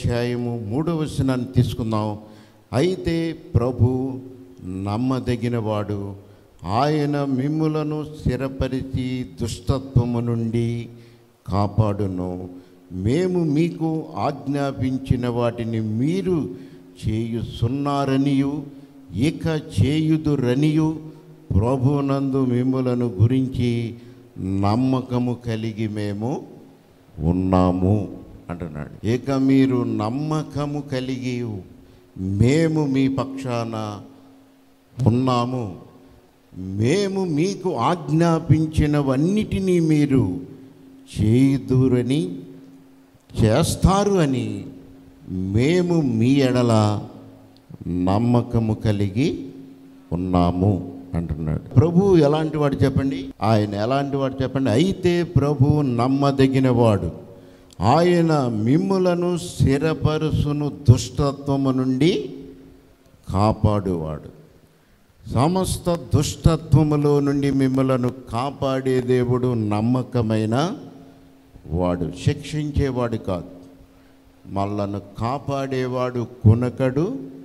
అధ్యాయము మూడవ వచనాన్ని తీసుకుందాం అయితే ప్రభు నమ్మదగినవాడు ఆయన మిమ్ములను స్థిరపరిచి దుష్టత్వము నుండి కాపాడును మేము మీకు ఆజ్ఞాపించిన వాటిని మీరు చేయుచున్నారనియు ఇక చేయుదురనియు ప్రభునందు మిమ్ములను గురించి నమ్మకము కలిగి మేము ఉన్నాము అంటున్నాడు ఇక మీరు నమ్మకము కలిగి మేము మీ పక్షాన ఉన్నాము మేము మీకు ఆజ్ఞాపించినవన్నిటినీ మీరు చేయుదురని చేస్తారు అని మేము మీ ఎడల నమ్మకము కలిగి ఉన్నాము అంటున్నాడు ప్రభు ఎలాంటి వాడు చెప్పండి ఆయన ఎలాంటి వాడు చెప్పండి అయితే ప్రభు నమ్మదగినవాడు ఆయన మిమ్ములను స్థిరపరుసును దుష్టత్వము నుండి కాపాడువాడు సమస్త దుష్టత్వములో నుండి మిమ్మలను కాపాడే దేవుడు నమ్మకమైన వాడు శిక్షించేవాడు కాదు మళ్ళను కాపాడేవాడు కునకడు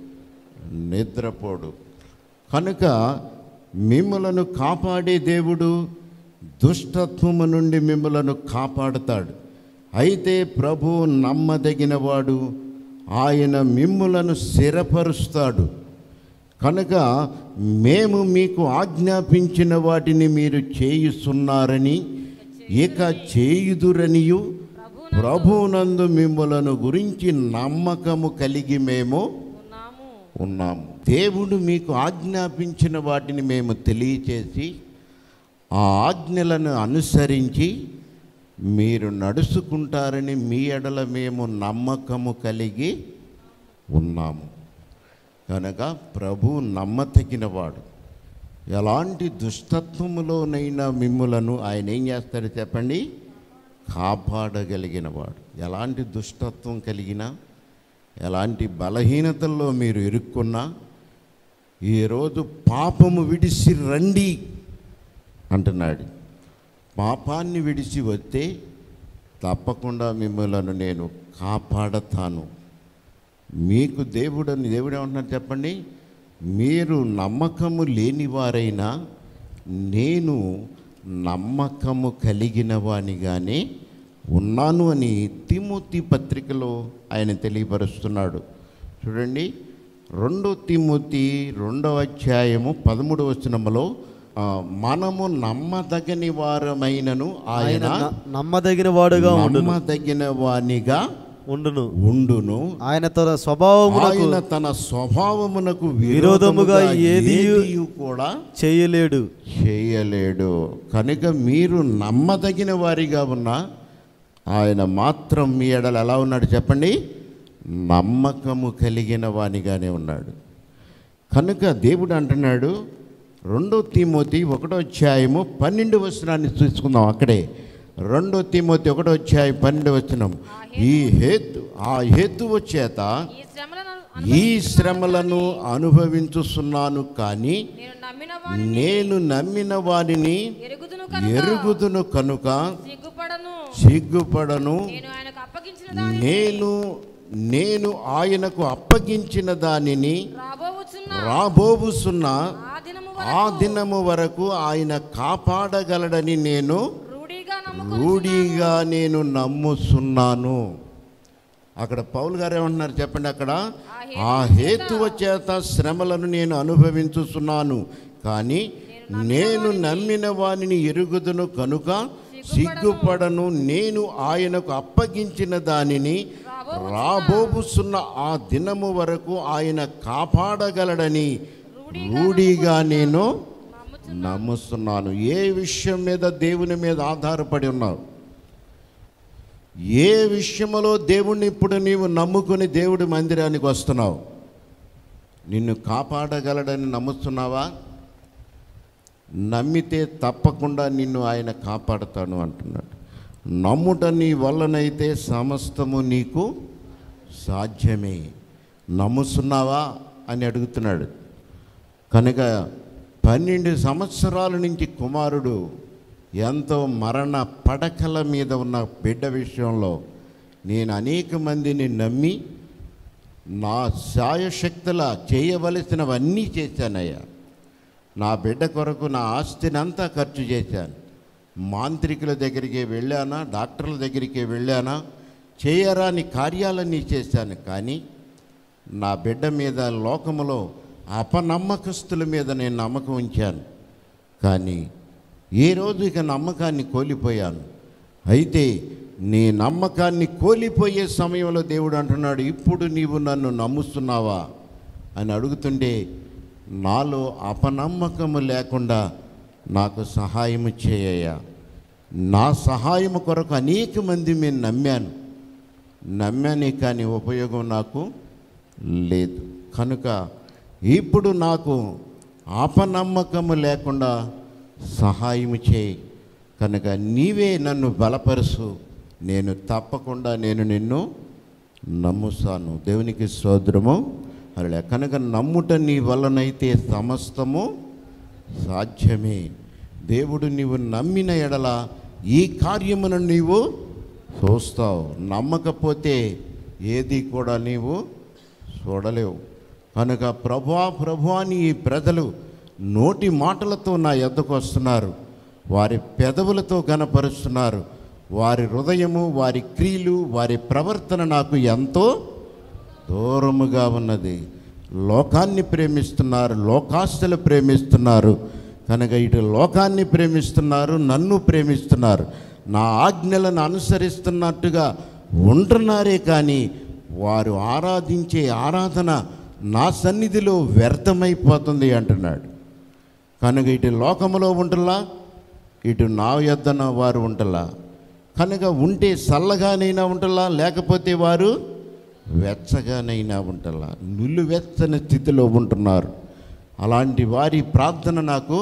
నిద్రపోడు కనుక మిమ్మలను కాపాడే దేవుడు దుష్టత్వము నుండి మిమ్మలను కాపాడుతాడు అయితే ప్రభు నమ్మదగినవాడు ఆయన మిమ్ములను స్థిరపరుస్తాడు కనుక మేము మీకు ఆజ్ఞాపించిన వాటిని మీరు చేయుచున్నారని ఇక చేయుదురనియు ప్రభునందు మిమ్మలను గురించి నమ్మకము కలిగి మేము ఉన్నాము ఉన్నాము దేవుడు మీకు ఆజ్ఞాపించిన వాటిని మేము తెలియచేసి ఆ ఆజ్ఞలను అనుసరించి మీరు నడుచుకుంటారని మీ ఎడల మేము నమ్మకము కలిగి ఉన్నాము కనుక ప్రభు నమ్మతగినవాడు ఎలాంటి దుష్టత్వములోనైనా మిమ్ములను ఆయన ఏం చేస్తాడో చెప్పండి కాపాడగలిగినవాడు ఎలాంటి దుష్టత్వం కలిగినా ఎలాంటి బలహీనతల్లో మీరు ఇరుక్కున్నా ఈరోజు పాపము విడిసి రండి అంటున్నాడు పాపాన్ని విడిచి వస్తే తప్పకుండా మిమ్మలను నేను కాపాడతాను మీకు దేవుడని దేవుడు ఏమంటున్నారు చెప్పండి మీరు నమ్మకము లేనివారైనా నేను నమ్మకము కలిగిన వానిగానే ఉన్నాను అని తిమోతి పత్రికలో ఆయన తెలియపరుస్తున్నాడు చూడండి రెండో తిమోతి రెండవ అధ్యాయము పదమూడవ వచనములో ఆ, మనము నమ్మదగని వారమైనను ఆయన ఆయన న- నమ్మదగిన వాడుగా ఉండును నమ్మదగిన వానిగా ఉండును ఉండును ఆయన తన స్వభావమునకు ఆయన తన స్వభావమునకు విరోధముగా విరోధముగా ఏదియు ఏదియు కూడా చేయలేడు చేయలేడు కనుక మీరు నమ్మదగిన వారిగా ఉన్న ఆయన మాత్రం మీ ఎడల ఎలా ఉన్నాడు చెప్పండి నమ్మకము కలిగిన వానిగానే ఉన్నాడు కనుక దేవుడు అంటున్నాడు రెండో తిమోతి ఒకటో అధ్యాయము పన్నెండు వచనాన్ని చూసుకుందాం అక్కడే రెండో తిమోతి ఒకటో అధ్యాయం పన్నెండు వచనం ఈ హేతు ఆ హేతువు చేత ఈ శ్రమలను ఈ శ్రమలను అనుభవించుస్తున్నాను కానీ నేను నమ్మిన వాడిని నేను నమ్మిన వారిని ఎరుగుదును ఎరుగుదును కనుక సిగ్గుపడను సిగ్గుపడను నేను ఆయనకు అప్పగించిన దాని నేను నేను ఆయనకు అప్పగించిన దానిని రాబోవుచున్న రాబోవుసున్న ఆ దినము ఆ దినము వరకు ఆయన కాపాడగలడని నేను రూఢిగా నమ్ము రూఢిగా నేను నమ్ముతున్నాను అక్కడ పౌల్ గారు ఏమంటున్నారు చెప్పండి అక్కడ ఆ హేతువ చేత శ్రమలను నేను అనుభవించుతున్నాను కానీ నేను నమ్మిన వానిని ఎరుగుదును కనుక సిగ్గుపడను నేను ఆయనకు అప్పగించిన దానిని రాబోబుస్తున్న ఆ దినము వరకు ఆయన కాపాడగలడని రూఢిగా నేను నమ్ముస్తున్నాను ఏ విషయం మీద దేవుని మీద ఆధారపడి ఉన్నావు ఏ విషయంలో దేవుణ్ణి ఇప్పుడు నీవు నమ్ముకుని దేవుడి మందిరానికి వస్తున్నావు నిన్ను కాపాడగలడని నమ్ముతున్నావా నమ్మితే తప్పకుండా నిన్ను ఆయన కాపాడతాను అంటున్నాడు నమ్ముట నీ వల్లనైతే సమస్తము నీకు సాధ్యమే నమ్ముతున్నావా అని అడుగుతున్నాడు కనుక పన్నెండు సంవత్సరాల నుంచి కుమారుడు ఎంతో మరణ పడకల మీద ఉన్న బిడ్డ విషయంలో నేను అనేక మందిని నమ్మి నా శాయశక్తుల చేయవలసినవన్నీ చేశానయ్యా నా బిడ్డ కొరకు నా ఆస్తిని అంతా ఖర్చు చేశాను మాంత్రికుల దగ్గరికి వెళ్ళానా డాక్టర్ల దగ్గరికి వెళ్ళానా చేయరాని కార్యాలన్నీ చేశాను కానీ నా బిడ్డ మీద లోకములో అపనమ్మకస్తుల మీద నేను నమ్మకం ఉంచాను కానీ ఏ రోజు ఇక నమ్మకాన్ని కోల్పోయాను అయితే నీ నమ్మకాన్ని కోల్పోయే సమయంలో దేవుడు అంటున్నాడు ఇప్పుడు నీవు నన్ను నమ్ముస్తున్నావా అని అడుగుతుంటే నాలో అపనమ్మకము లేకుండా నాకు సహాయము చేయయ్యా నా సహాయము కొరకు అనేక మంది మేము నమ్మాను నమ్మానే కానీ ఉపయోగం నాకు లేదు కనుక ఇప్పుడు నాకు అపనమ్మకము లేకుండా సహాయము చేయి కనుక నీవే నన్ను బలపరుసు నేను తప్పకుండా నేను నిన్ను నమ్ముతాను దేవునికి సోదరము అలా కనుక నమ్ముట నీ వలనైతే సమస్తము సాధ్యమే దేవుడు నీవు నమ్మిన ఎడల ఈ కార్యమును నీవు చూస్తావు నమ్మకపోతే ఏది కూడా నీవు చూడలేవు కనుక ప్రభా ప్రభా అని ఈ ప్రజలు నోటి మాటలతో నా ఎద్దకు వస్తున్నారు వారి పెదవులతో గనపరుస్తున్నారు వారి హృదయము వారి క్రియలు వారి ప్రవర్తన నాకు ఎంతో దూరముగా ఉన్నది లోకాన్ని ప్రేమిస్తున్నారు లోకాస్తులు ప్రేమిస్తున్నారు కనుక ఇటు లోకాన్ని ప్రేమిస్తున్నారు నన్ను ప్రేమిస్తున్నారు నా ఆజ్ఞలను అనుసరిస్తున్నట్టుగా ఉంటున్నారే కానీ వారు ఆరాధించే ఆరాధన నా సన్నిధిలో వ్యర్థమైపోతుంది అంటున్నాడు కనుక ఇటు లోకములో ఉంటలా ఇటు నా యొద్దన వారు ఉంటలా కనుక ఉంటే చల్లగానైనా ఉంటలా లేకపోతే వారు వెచ్చగానైనా ఉంటలా నుల్లు వెచ్చని స్థితిలో ఉంటున్నారు అలాంటి వారి ప్రార్థన నాకు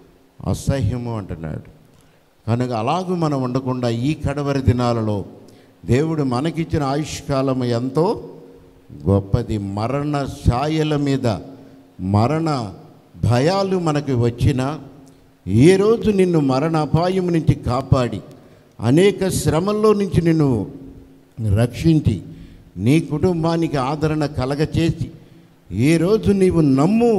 అసహ్యము అంటున్నాడు కనుక అలాగూ మనం ఉండకుండా ఈ కడవరి దినాలలో దేవుడు మనకిచ్చిన ఆయుష్కాలం ఎంతో గొప్పది మరణ ఛాయల మీద మరణ భయాలు మనకు వచ్చినా ఏ రోజు నిన్ను మరణ అపాయం నుంచి కాపాడి అనేక శ్రమల్లో నుంచి నిన్ను రక్షించి నీ కుటుంబానికి ఆదరణ కలగచేసి ఏ రోజు నీవు నమ్ము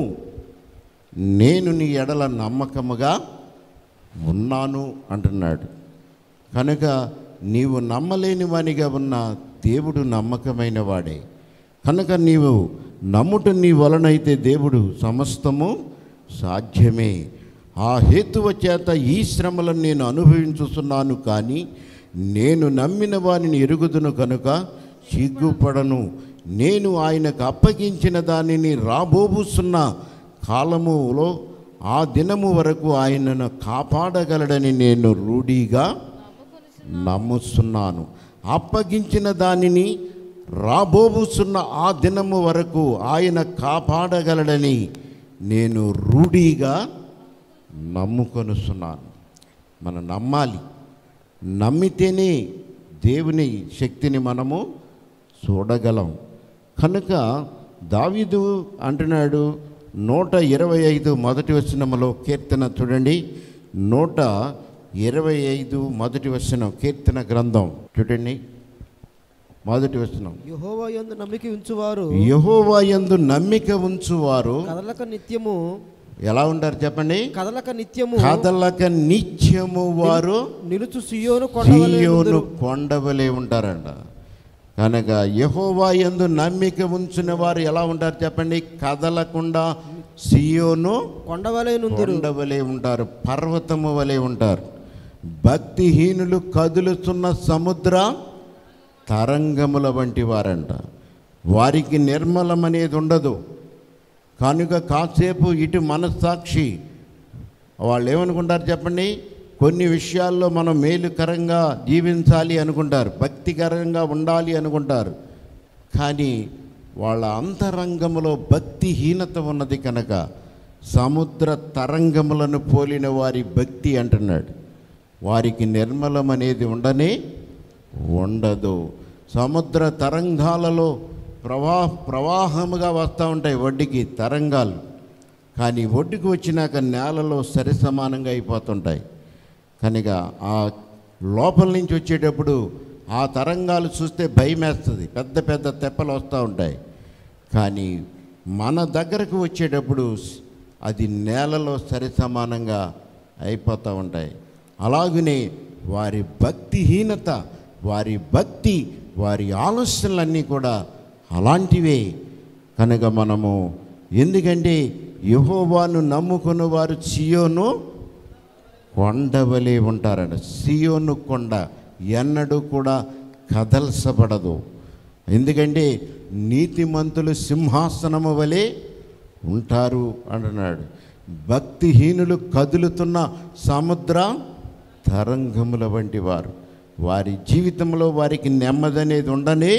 నేను నీ ఎడల నమ్మకముగా ఉన్నాను అంటున్నాడు కనుక నీవు నమ్మలేని వానిగా ఉన్న దేవుడు నమ్మకమైన వాడే కనుక నీవు నమ్ముట నీ వలనైతే దేవుడు సమస్తము సాధ్యమే ఆ హేతువ చేత ఈ శ్రమలను నేను అనుభవించుతున్నాను కానీ నేను నమ్మిన వానిని ఎరుగుదును కనుక సిగ్గుపడను నేను ఆయనకు అప్పగించిన దానిని రాబోబుస్తున్న కాలములో ఆ దినము వరకు ఆయనను కాపాడగలడని నేను రూఢీగా నమ్ముస్తున్నాను అప్పగించిన దానిని రాబోబుతున్న ఆ దినము వరకు ఆయన కాపాడగలడని నేను రూఢీగా నమ్ముకొనుస్తున్నాను మనం నమ్మాలి నమ్మితేనే దేవుని శక్తిని మనము చూడగలం కనుక దావీదు అంటున్నాడు నూట ఇరవై ఐదు మొదటి వచనములో కీర్తన చూడండి నూట ఇరవై ఐదు మొదటి వచనం కీర్తన గ్రంథం చూడండి మొదటి వచనం యెహోవా యందు నమ్మిక ఉంచువారు యహోవా యందు నమ్మిక ఉంచువారు కదలక నిత్యము ఎలా ఉంటారు చెప్పండి కదలక నిత్యము కదలక నిత్యము వారు నిలుచు సియోను కొండవలె సీయోను నుందురు. కొండవలే ఉంటారంట కనుక యహోవా యందు నమ్మిక ఉంచిన వారు ఎలా ఉంటారు చెప్పండి కదలకుండా సియోను కొండవలే నుందురు కొండవలే ఉంటారు పర్వతము వలె ఉంటారు భక్తిహీనులు కదులుతున్న సముద్ర తరంగముల వంటి వారంట వారికి నిర్మలం అనేది ఉండదు కనుక కాసేపు ఇటు మనస్సాక్షి వాళ్ళు ఏమనుకుంటారు చెప్పండి కొన్ని విషయాల్లో మనం మేలుకరంగా జీవించాలి అనుకుంటారు భక్తికరంగా ఉండాలి అనుకుంటారు కానీ వాళ్ళ అంతరంగంలో భక్తిహీనత ఉన్నది కనుక సముద్ర తరంగములను పోలిన వారి భక్తి అంటున్నాడు వారికి నిర్మలం అనేది ఉండనే ఉండదు సముద్ర తరంగాలలో ప్రవా ప్రవాహముగా వస్తూ ఉంటాయి ఒడ్డుకి తరంగాలు కానీ ఒడ్డుకు వచ్చినాక నేలలో సరి సమానంగా అయిపోతుంటాయి కనుక ఆ లోపల నుంచి వచ్చేటప్పుడు ఆ తరంగాలు చూస్తే భయమేస్తుంది పెద్ద పెద్ద తెప్పలు వస్తూ ఉంటాయి కానీ మన దగ్గరకు వచ్చేటప్పుడు అది నేలలో సరి సమానంగా అయిపోతూ ఉంటాయి అలాగనే వారి భక్తిహీనత వారి భక్తి వారి ఆలోచనలన్నీ కూడా అలాంటివే కనుక మనము ఎందుకంటే యహోవాను నమ్ముకున్న వారు సియోను కొండవలే ఉంటారట సియోను కొండ ఎన్నడూ కూడా కదల్సబడదు ఎందుకంటే నీతిమంతులు సింహాసనము వలె ఉంటారు అంటున్నాడు భక్తిహీనులు కదులుతున్న సముద్ర తరంగముల వంటి వారు వారి జీవితంలో వారికి నెమ్మది అనేది ఉండనే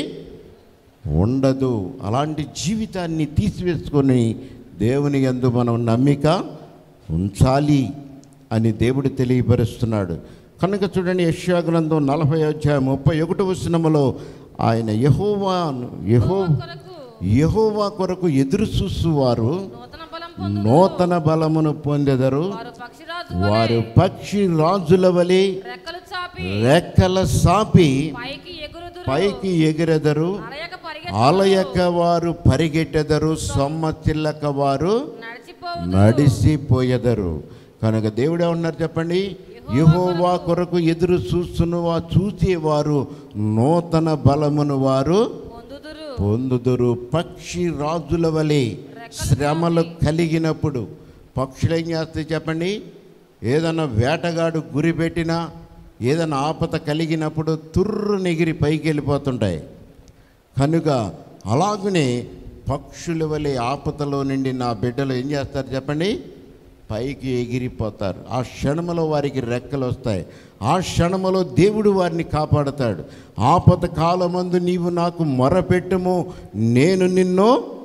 ఉండదు అలాంటి జీవితాన్ని తీసివేసుకొని దేవుని యందు మనం నమ్మిక ఉంచాలి అని దేవుడు తెలియపరుస్తున్నాడు కనుక చూడండి యెషయా గ్రంథం నలభై అధ్యాయం ముప్పై ఒకటి వచనములో ఆయన యహోవా యహో కొరకు యహోవా కొరకు ఎదురు చూస్తువారు నూతన బలం పొందు నూతన బలమును పొందెదరు వారు పక్షిరాజు వారు పక్షి రాజుల వలె రెక్కలు చాపి రెక్కల సాపి పైకి ఎగురుదురు పైకి ఎగిరెదరు అలయక పరిగెత్తుదురు. ఆలయక వారు పరిగెట్టెదరు సొమ్మ చిల్లక వారు నడిచిపోవు నడిసిపోయెదరు కనుక దేవుడే ఉన్నారు చెప్పండి యెహోవా కొరకు ఎదురు చూస్తున్న వా చూసేవారు నూతన బలమును వారు పొందుదురు పొందుదురు పక్షి రాజుల వలె శ్రమలు కలిగినప్పుడు పక్షులు ఏం చేస్తాయి చెప్పండి ఏదైనా వేటగాడు గురి పెట్టినా ఏదైనా ఆపద కలిగినప్పుడు తుర్రు నెగిరి పైకి వెళ్ళిపోతుంటాయి కనుక అలాగనే పక్షుల వలె ఆపదలో నుండి నా బిడ్డలు ఏం చేస్తారు చెప్పండి పైకి ఎగిరిపోతారు ఆ క్షణములో వారికి రెక్కలు వస్తాయి ఆ క్షణములో దేవుడు వారిని కాపాడతాడు ఆపద కాలమందు నీవు నాకు మొరపెట్టుము నేను నిన్ను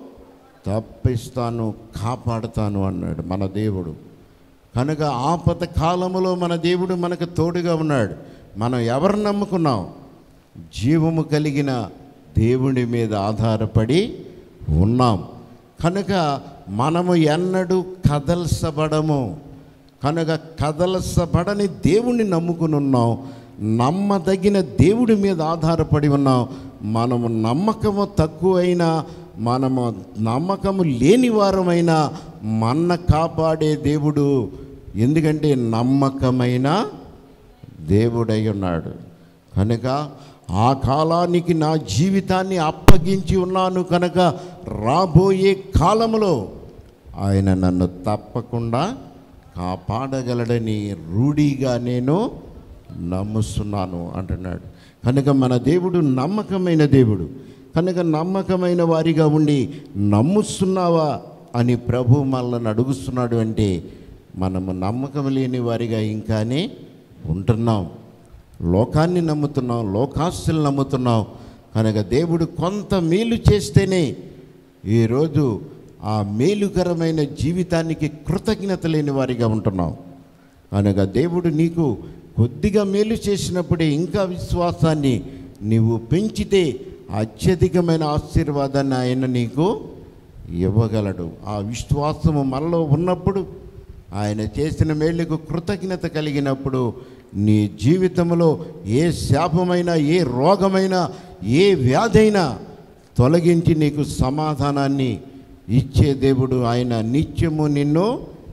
తప్పిస్తాను కాపాడుతాను అన్నాడు మన దేవుడు కనుక ఆపద కాలములో మన దేవుడు మనకు తోడుగా ఉన్నాడు మనం ఎవరు నమ్ముకున్నాం జీవము కలిగిన దేవుడి మీద ఆధారపడి ఉన్నాం కనుక మనము ఎన్నడూ కదల్సబడము కనుక కదల్సబడని దేవుణ్ణి నమ్ముకుని ఉన్నాం నమ్మదగిన దేవుడి మీద ఆధారపడి ఉన్నాం మనము నమ్మకము తక్కువైనా మనము నమ్మకము లేని వారమైనా మన్న కాపాడే దేవుడు ఎందుకంటే నమ్మకమైన దేవుడై ఉన్నాడు కనుక ఆ కాలానికి నా జీవితాన్ని అప్పగించి ఉన్నాను కనుక రాబోయే కాలములో ఆయన నన్ను తప్పకుండా కాపాడగలడని రూఢీగా నేను నమ్ముస్తున్నాను అంటున్నాడు కనుక మన దేవుడు నమ్మకమైన దేవుడు కనుక నమ్మకమైన వారిగా ఉండి నమ్ముస్తున్నావా అని ప్రభు మనల్ని అడుగుస్తున్నాడు అంటే మనము నమ్మకం లేని వారిగా ఇంకానే ఉంటున్నాం లోకాన్ని నమ్ముతున్నాం లోకాస్తులు నమ్ముతున్నాం కనుక దేవుడు కొంత మేలు చేస్తేనే ఈరోజు ఆ మేలుకరమైన జీవితానికి కృతజ్ఞత లేని వారిగా ఉంటున్నాం కనుక దేవుడు నీకు కొద్దిగా మేలు చేసినప్పుడే ఇంకా విశ్వాసాన్ని నీవు పెంచితే అత్యధికమైన ఆశీర్వాదాన్ని ఆయన నీకు ఇవ్వగలడు ఆ విశ్వాసము మనలో ఉన్నప్పుడు ఆయన చేసిన మేలుకు కృతజ్ఞత కలిగినప్పుడు నీ జీవితంలో ఏ శాపమైనా ఏ రోగమైనా ఏ వ్యాధైనా తొలగించి నీకు సమాధానాన్ని ఇచ్చే దేవుడు ఆయన నిత్యము నిన్ను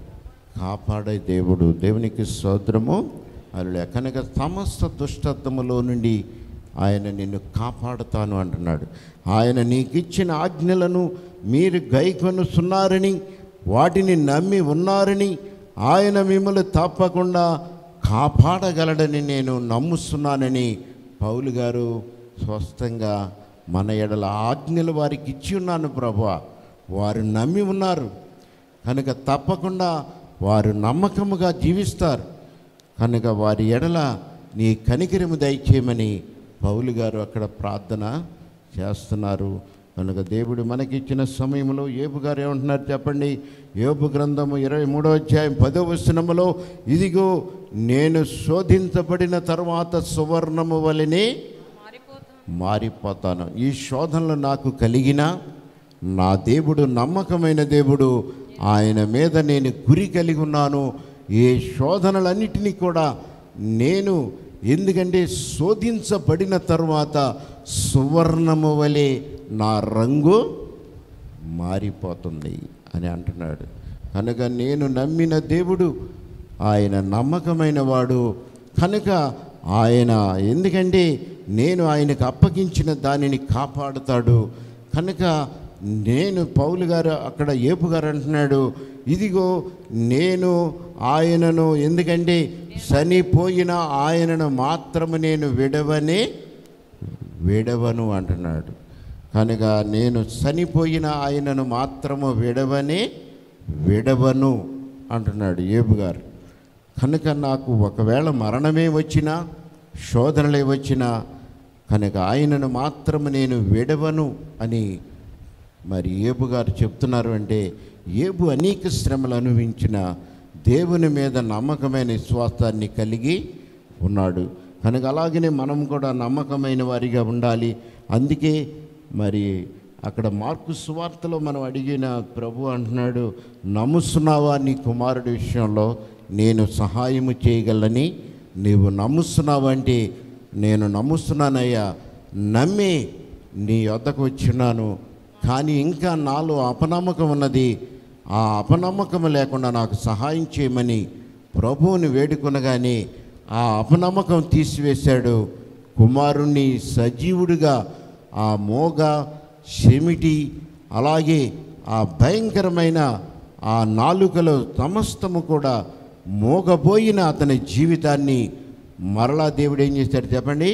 కాపాడే దేవుడు దేవునికి స్తోత్రము అలా కనుక సమస్త దుష్టత్వములో నుండి ఆయన నిన్ను కాపాడుతాను అంటున్నాడు ఆయన నీకు ఇచ్చిన ఆజ్ఞలను మీరు గైకొనుస్తున్నారని వాటిని నమ్మి ఉన్నారని ఆయన మిమ్మల్ని తప్పకుండా కాపాడగలడని నేను నమ్ముస్తున్నానని పౌలు గారు స్పష్టంగా మన ఎడల ఆజ్ఞలు వారికి ఇచ్చి ఉన్నాను ప్రభా వారు నమ్మి ఉన్నారు కనుక తప్పకుండా వారు నమ్మకముగా జీవిస్తారు కనుక వారి ఎడల నీ కనికరము దయచేయమని పౌలు గారు అక్కడ ప్రార్థన చేస్తున్నారు కనుక దేవుడు మనకిచ్చిన సమయంలో ఏబు గారు ఏమంటున్నారు చెప్పండి ఏబు గ్రంథము ఇరవై మూడో అధ్యాయం పదో వచనములో ఇదిగో నేను శోధించబడిన తర్వాత సువర్ణము వలనే మారిపోతాం మారిపోతాను ఈ శోధనలు నాకు కలిగిన నా దేవుడు నమ్మకమైన దేవుడు ఆయన మీద నేను గురి కలిగి ఉన్నాను ఏ శోధనలన్నిటినీ కూడా నేను ఎందుకంటే శోధించబడిన తరువాత సువర్ణము వలె నా రంగు మారిపోతుంది అని అంటున్నాడు కనుక నేను నమ్మిన దేవుడు ఆయన నమ్మకమైన వాడు కనుక ఆయన ఎందుకంటే నేను ఆయనకు అప్పగించిన దానిని కాపాడుతాడు కనుక నేను పౌలు గారు అక్కడ ఏపు గారు అంటున్నాడు ఇదిగో నేను ఆయనను ఎందుకంటే చనిపోయిన ఆయనను మాత్రము నేను విడవనే విడవను అంటున్నాడు కనుక నేను చనిపోయిన ఆయనను మాత్రము విడవనే విడవను అంటున్నాడు ఏబు గారు కనుక నాకు ఒకవేళ మరణమే వచ్చినా శోధనలే వచ్చినా కనుక ఆయనను మాత్రము నేను విడవను అని మరి ఏబు గారు చెప్తున్నారు అంటే ఏబు అనేక శ్రమలు అనుభవించిన దేవుని మీద నమ్మకమైన విశ్వాసాన్ని కలిగి ఉన్నాడు కనుక అలాగనే మనం కూడా నమ్మకమైన వారిగా ఉండాలి అందుకే మరి అక్కడ మార్కు సువార్తలో మనం అడిగిన ప్రభు అంటున్నాడు నమ్ముస్తున్నావా నీ కుమారుడి విషయంలో నేను సహాయము చేయగలని నీవు నమ్ముస్తున్నావు అంటే నేను నమ్ముస్తున్నానయ్యా నమ్మి నీ వద్దకు వచ్చినాను కానీ ఇంకా నాలో అపనమ్మకం ఉన్నది ఆ అపనమ్మకం లేకుండా నాకు సహాయం చేయమని ప్రభువుని వేడుకొనగానే ఆ అపనమ్మకం తీసివేశాడు కుమారుణ్ణి సజీవుడిగా ఆ మోగ చెమిటి అలాగే ఆ భయంకరమైన ఆ నాలుకలో సమస్తము కూడా మోగబోయిన అతని జీవితాన్ని మరలా దేవుడు ఏం చేశాడు చెప్పండి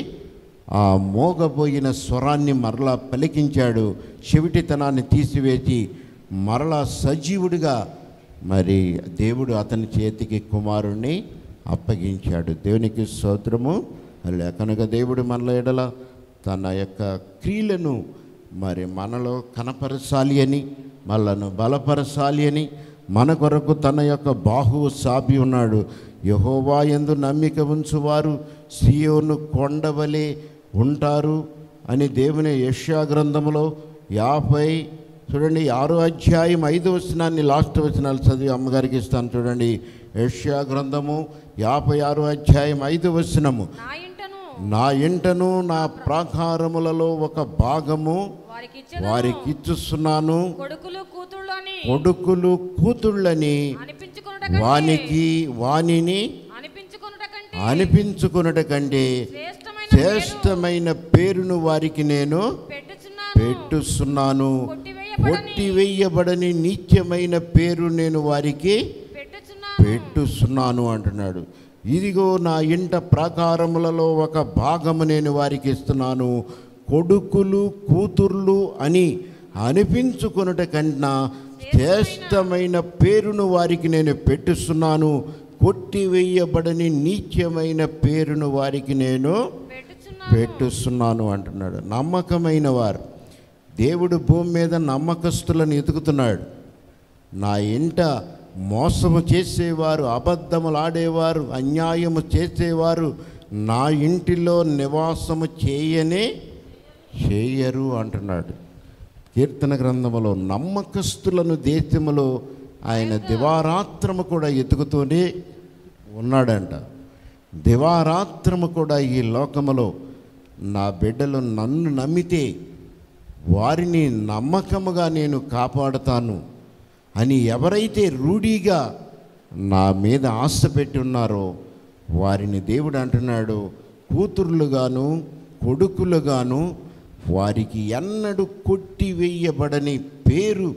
ఆ మోగబోయిన స్వరాన్ని మరలా పలికించాడు చెవిటితనాన్ని తీసివేసి మరలా సజీవుడిగా మరి దేవుడు అతని చేతికి కుమారుణ్ణి అప్పగించాడు దేవునికి స్తోత్రము అలా కనుక దేవుడు మనల ఎడల తన యొక్క క్రియలను మరి మనలో కనపరచాలి అని మనలను బలపరచాలి అని మన కొరకు తన యొక్క బాహువు సాపి ఉన్నాడు యహోవా ఎందు నమ్మిక ఉంచువారు సియోను కొండవలే ఉంటారు అని దేవుని యష్యా గ్రంథములో యాభై చూడండి ఆరో అధ్యాయం ఐదు వచనాన్ని లాస్ట్ వచనాలు చదివి అమ్మగారికి ఇస్తాను చూడండి యష్యా గ్రంథము యాభై ఆరో అధ్యాయం ఐదు వచనము నా ఇంటను నా ఇంటను నా ప్రాకారములలో ఒక భాగము వారికి ఇచ్చేదను. వారికి ఇచ్చుస్తున్నాను కొడుకులు కూతుళ్ళని కొడుకులు కూతుళ్ళని అనిపించుకొనుట వానికి వానిని అనిపించుకొనుట కంటే అనిపించుకున్నట కంటే శ్రేష్టమైన శ్రేష్టమైన పేరును వారికి నేను పెట్టుచున్నాను పెట్టుస్తున్నాను కొట్టివేయబడని కొట్టివేయబడని నిత్యమైన పేరు నేను వారికి పెట్టుచున్నాను పెట్టుస్తున్నాను అంటున్నాడు ఇదిగో నా ఇంట ప్రాకారములలో ఒక భాగము నేను వారికి ఇస్తున్నాను కొడుకులు కూతుర్లు అని అనిపించుకొనుట కన్నా శ్రేష్టమైన పేరును వారికి నేను పెట్టుస్తున్నాను కొట్టివేయబడని నీచమైన పేరును వారికి నేను పెట్టుచున్నాను పెట్టుస్తున్నాను అంటున్నాడు నమ్మకమైన వారు దేవుడు భూమి మీద నమ్మకస్తులను ఎతుకుతున్నాడు నా ఇంట మోసము చేసేవారు అబద్ధములు ఆడేవారు అన్యాయము చేసేవారు నా ఇంటిలో నివాసము చేయనే చేయరు అంటున్నాడు కీర్తన గ్రంథములో నమ్మకస్తులను దేశములో ఆయన దివారాత్రము కూడా ఎతుకుతూనే ఉన్నాడంట దివారాత్రము కూడా ఈ లోకములో నా బిడ్డలు నన్ను నమ్మితే వారిని నమ్మకముగా నేను కాపాడుతాను అని ఎవరైతే రూఢీగా నా మీద ఆశ పెట్టి ఉన్నారో వారిని దేవుడు అంటున్నాడు కూతుర్లుగాను కొడుకులుగాను వారికి ఎన్నడూ కొట్టివేయబడని పేరు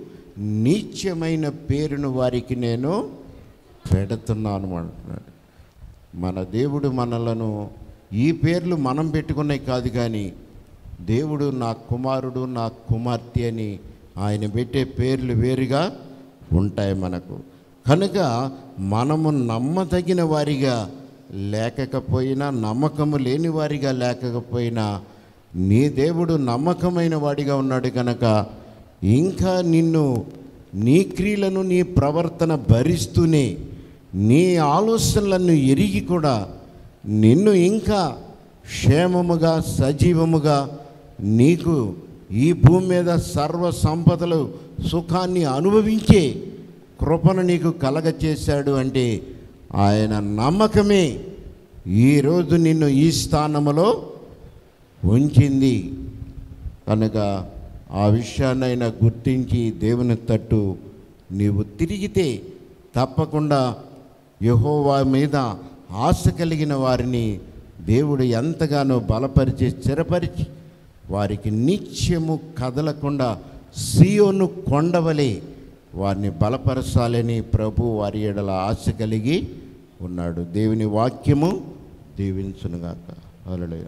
నీచమైన పేరును వారికి నేను పెడుతున్నాను అంటున్నాడు మన దేవుడు మనలను ఈ పేర్లు మనం పెట్టుకున్నాయి కాదు కానీ దేవుడు నా కుమారుడు నా కుమార్తె అని ఆయన పెట్టే పేర్లు వేరుగా ఉంటాయి మనకు కనుక మనము నమ్మదగిన వారిగా లేకపోయినా నమ్మకము లేని వారిగా లేకపోయినా నీ దేవుడు నమ్మకమైన వాడిగా ఉన్నాడు కనుక ఇంకా నిన్ను నీ క్రియలను నీ ప్రవర్తన భరిస్తూనే నీ ఆలోచనలను ఎరిగి కూడా నిన్ను ఇంకా క్షేమముగా సజీవముగా నీకు ఈ భూమి మీద సర్వ సంపదలు సుఖాన్ని అనుభవించే కృపను నీకు కలగచేశాడు అంటే ఆయన నమ్మకమే ఈరోజు నిన్ను ఈ స్థానంలో ఉంచింది కనుక ఆ విషయాన్నైనా గుర్తించి దేవుని తట్టు నీవు తిరిగితే తప్పకుండా యహోవా మీద ఆశ కలిగిన వారిని దేవుడు ఎంతగానో బలపరిచి స్థిరపరిచి వారికి నిత్యము కదలకుండా సియోను కొండవలే వారిని బలపరచాలని ప్రభు వారి ఎడల ఆశ కలిగి ఉన్నాడు దేవుని వాక్యము దీవించునుగాక హల్లెలూయా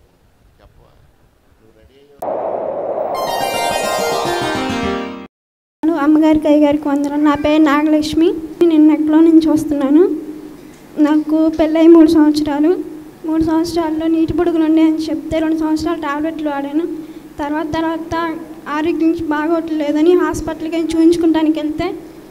హలో అమ్మగారికి అయ్యగారికి వందరం నా పేరు నాగలక్ష్మి నేను నెక్లో నుంచి వస్తున్నాను నాకు పెళ్ళై మూడు సంవత్సరాలు మూడు సంవత్సరాల్లో నీటి బుడుగులు ఉండే అని చెప్తే రెండు సంవత్సరాలు టాబ్లెట్లు వాడాను తర్వాత తర్వాత ఆరోగ్యం బాగోట్లేదని హాస్పిటల్కి వెళ్ళి చూపించుకుంటానికి వెళ్తే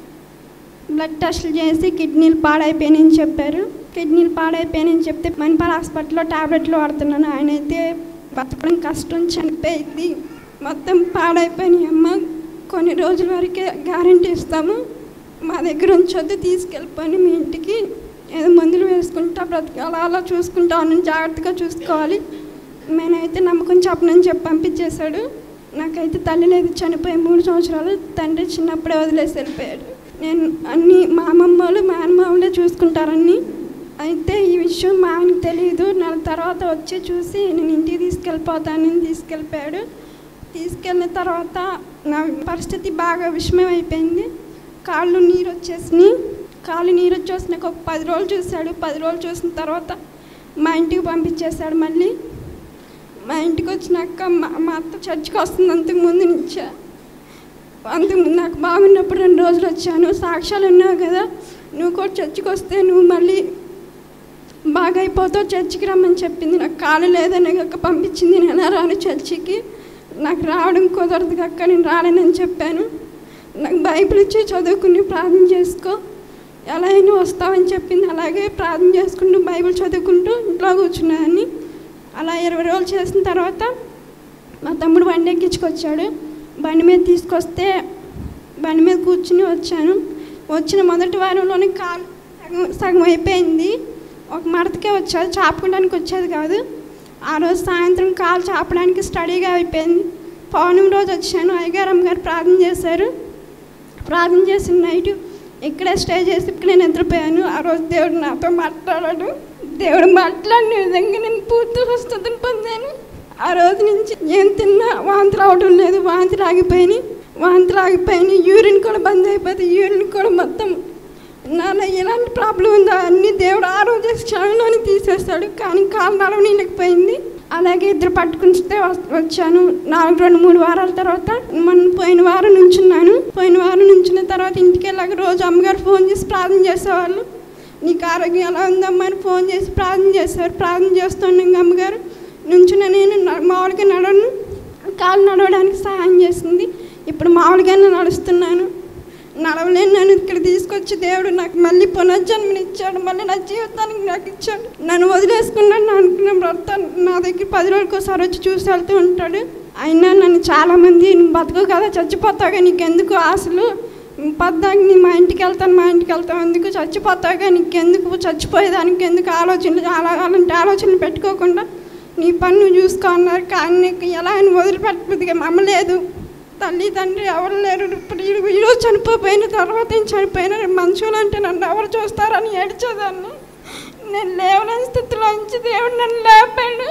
బ్లడ్ టెస్టులు చేసి కిడ్నీలు పాడైపోయినాయని చెప్పారు కిడ్నీలు పాడైపోయినాయని చెప్తే మణిపాల్ హాస్పిటల్లో టాబ్లెట్లు వాడుతున్నాను ఆయన అయితే బతకడం కష్టం చనిపోయింది మొత్తం పాడైపోయినాయి అమ్మ కొన్ని రోజుల వరకే గ్యారంటీ ఇస్తాము మా దగ్గర ఉంచొద్దు తీసుకెళ్ళిపోయి మీ ఇంటికి ఏదో మందులు వేసుకుంటా బ్రతకాలి అలా చూసుకుంటా ఉన్నాను జాగ్రత్తగా చూసుకోవాలి నేనైతే నమ్మకం చెప్పనని చెప్పి పంపించేశాడు నాకైతే తల్లి లేదు చనిపోయి మూడు సంవత్సరాలు తండ్రి చిన్నప్పుడే వదిలేసి వెళ్ళిపోయాడు నేను అన్ని మా అమ్మమ్మ వాళ్ళు మా అమ్మమ్మలే చూసుకుంటారని అయితే ఈ విషయం మా ఆయనకు తెలియదు నెల తర్వాత వచ్చి చూసి నేను ఇంటికి తీసుకెళ్ళిపోతానని తీసుకెళ్ళిపోయాడు తీసుకెళ్ళిన తర్వాత నా పరిస్థితి బాగా విషమం అయిపోయింది కాళ్ళు నీరు వచ్చేసినాయి కాళ్ళు నీరు వచ్చేసినాక ఒక పది రోజులు చూశాడు పది రోజులు చూసిన తర్వాత మా ఇంటికి పంపించేశాడు మళ్ళీ మా ఇంటికి వచ్చినాక మా మా అత్త చర్చికి వస్తుంది అంతకు ముందు నుంచే అంతకు ముందు నాకు బాగున్నప్పుడు రెండు రోజులు వచ్చాను సాక్ష్యాలు ఉన్నావు కదా నువ్వు కూడా చర్చికి వస్తే నువ్వు మళ్ళీ బాగా అయిపోతావు చర్చికి రమ్మని చెప్పింది నాకు కాలు లేదని అక్క పంపించింది నేను రాను చర్చికి నాకు రావడం కుదరదు అక్క నేను రాలేనని చెప్పాను నాకు బైబిల్ ఇచ్చి చదువుకుని ప్రార్థన చేసుకో ఎలా అయినా వస్తావని చెప్పింది అలాగే ప్రార్థన చేసుకుంటూ బైబిల్ చదువుకుంటూ ఇంట్లో కూర్చున్నాను అలా ఇరవై రోజులు చేసిన తర్వాత మా తమ్ముడు బండి ఎక్కించుకొచ్చాడు బండి మీద తీసుకొస్తే బండి మీద కూర్చుని వచ్చాను వచ్చిన మొదటి వారంలోనే కాలు సగం సగం అయిపోయింది ఒక మడతకే వచ్చేది చాపుకోవడానికి వచ్చేది కాదు ఆ రోజు సాయంత్రం కాలు చాపడానికి స్టడీగా అయిపోయింది పౌర్ణమి రోజు వచ్చాను అయ్యగారు అమ్మగారు ప్రార్థన చేశారు ప్రార్థన చేసిన నైట్ ఇక్కడే స్టే చేసి ఇక్కడ నేను నిద్రపోయాను ఆ రోజు దేవుడు నాతో మాట్లాడాడు దేవుడు మాట్లాడిన విధంగా నేను పూర్తి స్వస్థతను పొందాను ఆ రోజు నుంచి ఏం తిన్నా వాంతి రావడం లేదు వాంతి ఆగిపోయినాయి వాంతి ఆగిపోయినాయి యూరిన్ కూడా బంద్ అయిపోతే యూరిన్ కూడా మొత్తం నాలో ఎలాంటి ప్రాబ్లం ఉందో అన్ని దేవుడు ఆ రోజు క్షణంలోనే తీసేస్తాడు కానీ కాలు నడవనీయలేకపోయింది అలాగే ఇద్దరు పట్టుకుంటే వచ్చాను నాలుగు రెండు మూడు వారాల తర్వాత మొన్న పోయిన వారం నుంచున్నాను పోయిన వారం నుంచిన తర్వాత ఇంటికి వెళ్ళాక రోజు అమ్మగారు ఫోన్ చేసి ప్రార్థన చేసేవాళ్ళు నీకు ఆరోగ్యం ఎలా ఉందమ్మా అని ఫోన్ చేసి ప్రార్థన చేసేవారు ప్రార్థన చేస్తుండగా అమ్మగారు నుంచున్న నేను న- మామూలుగా నడవను కాలు నడవడానికి సహాయం చేసింది ఇప్పుడు మామూలుగానే నడుస్తున్నాను నడవలేను నన్ను ఇక్కడ తీసుకొచ్చి దేవుడు నాకు మళ్ళీ పునర్జన్మనిచ్చాడు మళ్ళీ నా జీవితానికి నాకు ఇచ్చాడు నన్ను వదిలేసుకున్నాను నా అనుకున్న భర్త నా దగ్గర పది రోజులకు ఒకసారి వచ్చి చూసి వెళ్తూ ఉంటాడు అయినా నన్ను చాలామంది నువ్వు బతకవు కదా చచ్చిపోతావుగా నీకెందుకు ఆశలు పద్దాకి నీ మా ఇంటికి వెళ్తాను మా ఇంటికి వెళ్తాను ఎందుకు చచ్చిపోతావుగా నీకెందుకు చచ్చిపోయేదానికి ఎందుకు ఆలోచనలు అలా అలాంటి ఆలోచనలు పెట్టుకోకుండా నీ పని నువ్వు చూసుకో అన్నారు కానీ నీకు ఎలా అని వదిలిపెట్టబుద్దిగా మమ్మలేదు తల్లి తండ్రి ఎవరు లేరు ఇప్పుడు ఈ- ఈరోజు చనిపోయిన తర్వాత నేను చనిపోయిన మనుషులు అంటే నన్ను ఎవరు చూస్తారని ఏడ్చేదాన్ని నేను లేవలేని స్థితిలో నుంచి దేవుడు నన్ను లేపాడు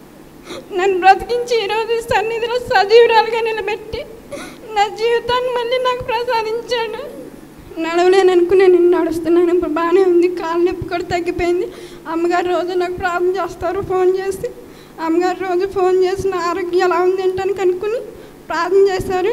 నన్ను బ్రతికించి ఈరోజు ఈ సన్నిధిలో సజీవురాలుగా నిలబెట్టి నా జీవితాన్ని మళ్ళీ నాకు ప్రసాదించాడు నడవలేను అనుకుని నేను నడుస్తున్నాను ఇప్పుడు బాగానే ఉంది కాలు నొప్పి కూడా తగ్గిపోయింది అమ్మగారు రోజు నాకు ప్రార్థన చేస్తారు ఫోన్ చేసి అమ్మగారు రోజు ఫోన్ చేసి నా ఆరోగ్యం ఎలా ఉంది ఏంటని కనుక్కుని ప్రార్థన చేశారు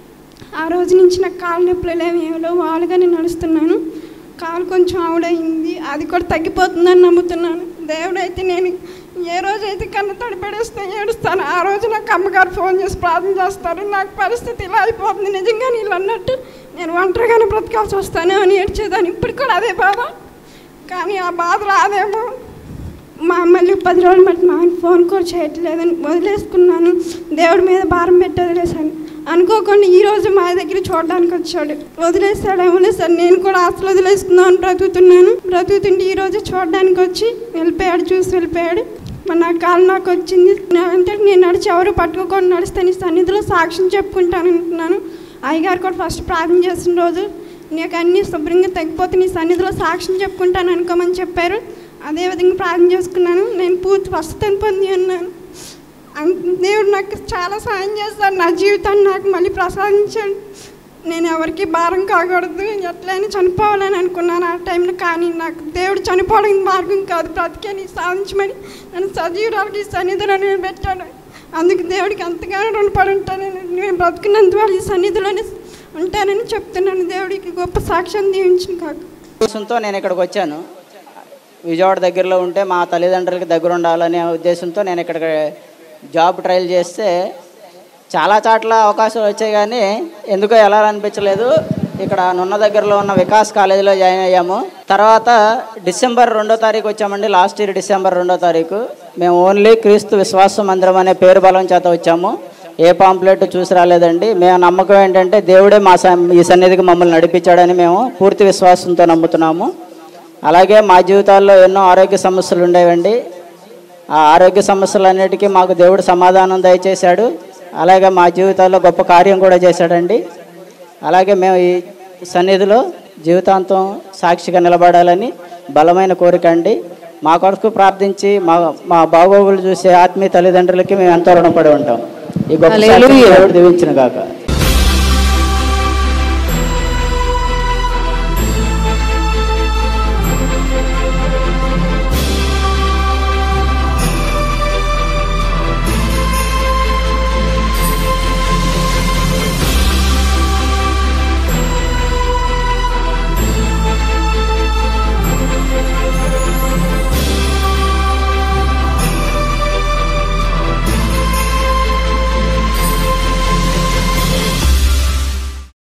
ఆ రోజు నుంచి నాకు కాలు నొప్పులు లేవు ఏమిలో వాళ్ళుగా నేను నడుస్తున్నాను కాలు కొంచెం ఆవిడయింది అది కూడా తగ్గిపోతుందని నమ్ముతున్నాను దేవుడైతే నేను ఏ రోజైతే కన్న తడిపడేస్తే ఏడుస్తాను ఆ రోజు నాకు అమ్మగారు ఫోన్ చేసి ప్రార్థన చేస్తారు నాకు పరిస్థితి ఇలా అయిపోతుంది నిజంగా నీళ్ళు అన్నట్టు నేను ఒంటరిగానే బ్రతకాల్సి వస్తాను అని ఏడ్చేదాన్ని ఇప్పుడు కూడా అదే బాధ కానీ ఆ బాధ రాదేమో మా మళ్ళీ పది రోజులు బట్టి మా ఆయన ఫోన్ కూడా చేయట్లేదని వదిలేసుకున్నాను దేవుడి మీద భారం పెట్టి వదిలేశాను అనుకోకుండా ఈ రోజు మా దగ్గర చూడడానికి వచ్చాడు వదిలేస్తాడేమో లేదు సార్ నేను కూడా ఆశలు వదిలేసుకుందాం అని బ్రతుకుతున్నాను బ్రతుకుతుంటే ఈ రోజు చూడడానికి వచ్చి వెళ్ళిపోయాడు చూసి వెళ్ళిపోయాడు మరి నా కాలు నాకు వచ్చింది నా- అంటే నేను నడిచి ఎవరు పట్టుకోకుండా నడిస్తే నీ సన్నిధిలో సాక్ష్యం చెప్పుకుంటాను అంటున్నాను అయ్యగారు కూడా ఫస్ట్ ప్రార్థన చేసిన రోజు నీకు అన్నీ శుభ్రంగా తగ్గిపోతే నీ సన్నిధిలో సాక్ష్యం చెప్పుకుంటాను అనుకోమని చెప్పారు అదే విధంగా ప్రార్థన చేసుకున్నాను నేను పూర్తి స్వస్థతను పొంది ఉన్నాను అం- దేవుడు నాకు చాలా సాయం చేస్తాడు నా జీవితాన్ని నాకు మళ్ళీ ప్రసాదించాడు నేను ఎవరికి భారం కాకూడదు ఎట్లయినా చనిపోవాలని అనుకున్నాను ఆ టైంలో కానీ నాకు దేవుడు చనిపోవడం మార్గం కాదు బ్రతికేని సాధించమని నన్ను సజీవురాలకి సన్నిధిలో నేను పెట్టాడు అందుకు దేవుడికి ఎంతగానో రుణపడి ఉంటాను నేను బ్రతుకున్నంత వాళ్ళు ఈ సన్నిధిలోనే ఉంటానని చెప్తున్నాను దేవుడికి గొప్ప సాక్ష్యం దీవించిన కాక ఉద్దేశంతో నేను ఇక్కడికి వచ్చాను విజయవాడ దగ్గరలో ఉంటే మా తల్లిదండ్రులకి దగ్గర ఉండాలనే ఉద్దేశంతో నేను ఇక్కడికి జాబ్ ట్రయల్ చేస్తే చాలా చాట్ల అవకాశాలు వచ్చాయి కానీ ఎందుకో ఎలా అనిపించలేదు ఇక్కడ నున్న దగ్గరలో ఉన్న వికాస్ కాలేజీలో జాయిన్ అయ్యాము తర్వాత డిసెంబర్ రెండో తారీఖు వచ్చామండి లాస్ట్ ఇయర్ డిసెంబర్ రెండో తారీఖు మేము ఓన్లీ క్రీస్తు విశ్వాస మందిరం అనే పేరు బలం చేత వచ్చాము ఏ పాంప్లెట్ చూసి రాలేదండి మేము నమ్మకం ఏంటంటే దేవుడే మా స- ఈ సన్నిధికి మమ్మల్ని నడిపించాడని మేము పూర్తి విశ్వాసంతో నమ్ముతున్నాము అలాగే మా జీవితాల్లో ఎన్నో ఆరోగ్య సమస్యలు ఉండేవండి ఆ ఆరోగ్య సమస్యలన్నిటికీ మాకు దేవుడు సమాధానం దయచేశాడు అలాగే మా జీవితాల్లో గొప్ప కార్యం కూడా చేశాడండి అలాగే మేము ఈ సన్నిధిలో జీవితాంతం సాక్షిగా నిలబడాలని బలమైన కోరిక అండి మా కొరకు ప్రార్థించి మా మా బాగోగులు చూసే ఆత్మీయ తల్లిదండ్రులకి మేము ఎంతో రుణపడి ఉంటాం ఈ గొప్ప సాక్షిని దేవుడు దీవించిన కాక